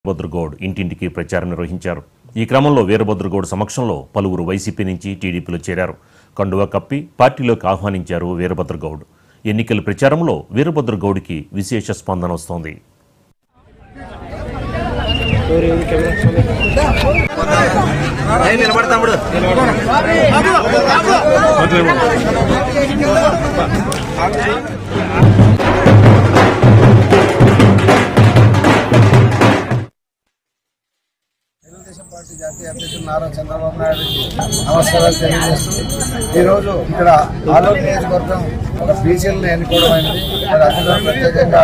వీరభద్రగౌడ్ ఇంటింటికి ప్రచారం నిర్వహించారు ఈ క్రమంలో వీరభద్రగౌడ్ సమక్షంలో పలువురు వైసీపీ నుంచి టీడీపీలో చేరారు కండువా కప్పి పార్టీలోకి ఆహ్వానించారు వీరభద్రగౌడ్ ఎన్నికల ప్రచారంలో వీరభద్రగౌడ్కి విశేష స్పందన వస్తోంది ఏయ్, నిలబడు తమ్ముడు తెలుగుదేశం పార్టీ జాతీయ అధ్యక్షుడు నారా చంద్రబాబు నాయుడుకి నమస్కారాలు తెలియజేస్తూ ఈరోజు ఇక్కడ ఆలో నియోజకవర్గం ఒక బీసీలను ఎన్నుకోవడం అయింది మరి అందులో ప్రత్యేకంగా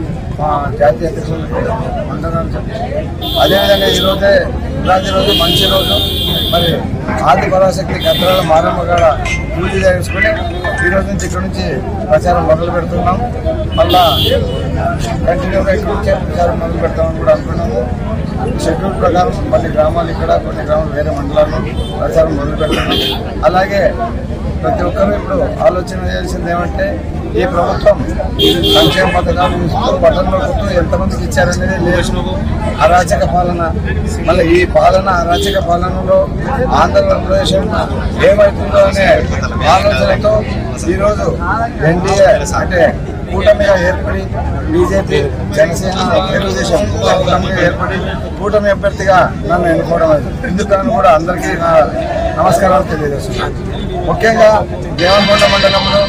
మా జాతీయ అధ్యక్షులకు వందనాలు చెప్తాను అదేవిధంగా ఈరోజే ఉగాది రోజు మంచి రోజు మరి ఆది పరాశక్తి గద్రాల మారమ్మ గాడ పూజ చేసుకుని ఈ రోజు నుంచి ఇక్కడ నుంచి ప్రచారం మొదలు పెడుతున్నాం మళ్ళా కంటిన్యూగా ఇక్కడ నుంచే ప్రచారం మొదలు పెడతామని కూడా అనుకున్నాము షెడ్యూల్ ప్రకారం కొన్ని గ్రామాలు ఇక్కడ కొన్ని గ్రామాలు వేరే మండలాల్లో ప్రచారం మొదలు పెడుతున్నాం అలాగే ప్రతి ఒక్కరూ ఇప్పుడు ఆలోచన చేయాల్సింది ఏమంటే ఈ ప్రభుత్వం సంక్షేమ పథకాలు ఇస్తూ బటన్లో కొట్టు ఎంతమందికి ఇచ్చారనేది లేదు అరాచక పాలన మళ్ళీ ఈ పాలన అరాచక పాలనలో ఆంధ్రప్రదేశ్ ఏమవుతుందో అనే ఆలోచనతో ఈరోజు ఎన్డీఏ అంటే కూటమిగా ఏర్పడి బీజేపీ జనసేన తెలుగుదేశం కూటమిగా ఏర్పడి కూటమి అభ్యర్థిగా నన్ను ఎన్నుకోవడం అయింది. ఎందుకని కూడా అందరికీ నా నమస్కారాలు తెలియజేస్తున్నాను ముఖ్యంగా దేవనకొండ మండలంలో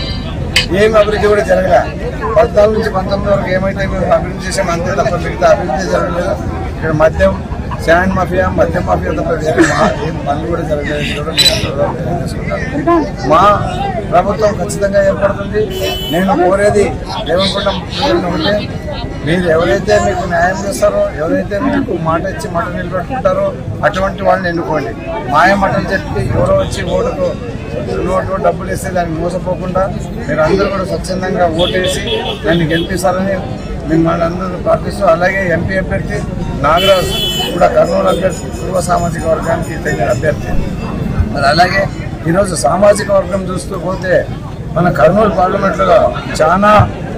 ఏం అభివృద్ధి కూడా జరగలే పద్నాలుగు నుంచి పంతొమ్మిది వరకు ఏమైతే మేము అభివృద్ధి చేసాము అంతే తప్ప మిగతా అభివృద్ధి జరగలేదు ఇక్కడ మద్యం శాండ్ మాఫియా మద్యం మాఫియా తప్ప వేరే మా- ఏం పనులు కూడా జరగలేదు ఇది కూడా మీ అందరూ తెలియజేసుకుంటారు. మా ప్రభుత్వం ఖచ్చితంగా ఏర్పడుతుంది నేను కోరేది దేవనకొండ ప్రజలను ఒకటే మీరు ఎవరైతే మీకు న్యాయం చేస్తారో ఎవరైతే మీకు మాట ఇచ్చి మాట నిలబెట్టుకుంటారో అటువంటి వాళ్ళని ఎన్నుకోండి మాయ మాటలు చెప్పి ఎవరో వచ్చి ఓటుకు నోటు డబ్బులు ఇస్తే దాన్ని మోసపోకుండా మీరు అందరూ కూడా స్వచ్ఛందంగా ఓటేసి దాన్ని గెలిపిస్తారని మిమ్మల్ని అందరూ ప్రార్థిస్తూ అలాగే ఎంపీ అభ్యర్థి నాగరాజు కూడా కర్నూలు అభ్యర్థి పూర్వ సామాజిక వర్గానికి చెందిన అభ్యర్థి మరి అలాగే ఈరోజు సామాజిక వర్గం చూస్తూ పోతే మన కర్నూలు పార్లమెంట్లో చాలా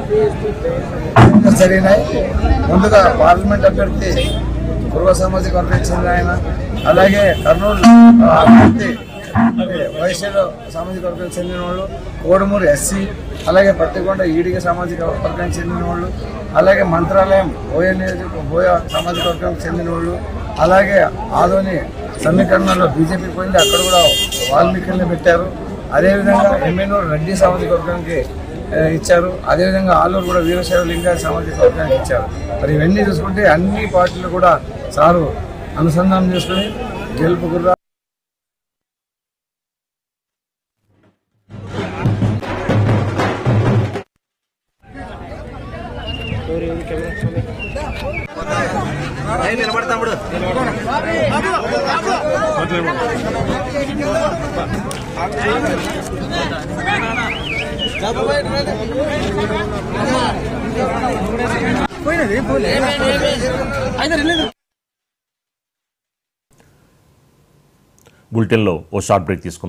జరిగినాయి ముందుగా పార్లమెంట్ అభ్యర్థి పూర్వ సామాజిక వర్గానికి చెందిన ఆయన అలాగే కర్నూలు ఆ, అభ్యర్థి వైశ్యులు సామాజిక వర్గానికి చెందిన వాళ్ళు కోడుమూరు ఎస్సీ అలాగే పత్తికొండ ఈడిగ సామాజిక వర్గానికి చెందిన వాళ్ళు అలాగే మంత్రాలయం బోయ నియోజక బోయ సామాజిక వర్గానికి చెందిన వాళ్ళు అలాగే ఆదోని సమీకరణలో బీజేపీ పోయింది అక్కడ కూడా వాల్మీకుల్ని పెట్టారు అదేవిధంగా ఎమ్మెనూరు రెడ్డి సామాజిక వర్గానికి ఆ, ఇచ్చారు అదేవిధంగా ఆలూరు కూడా వీరశైవ లింగ సామాజిక వర్గానికి ఇచ్చారు మరి ఇవన్నీ చూసుకుంటే అన్ని పార్టీలు కూడా సారు అనుసంధానం చేసుకుని గెలుపు గుర్రా ఏయ్, నిలబడు తమ్ముడు బులెటిన్లో ఓ షార్ట్ బ్రేక్ తీసుకుందాం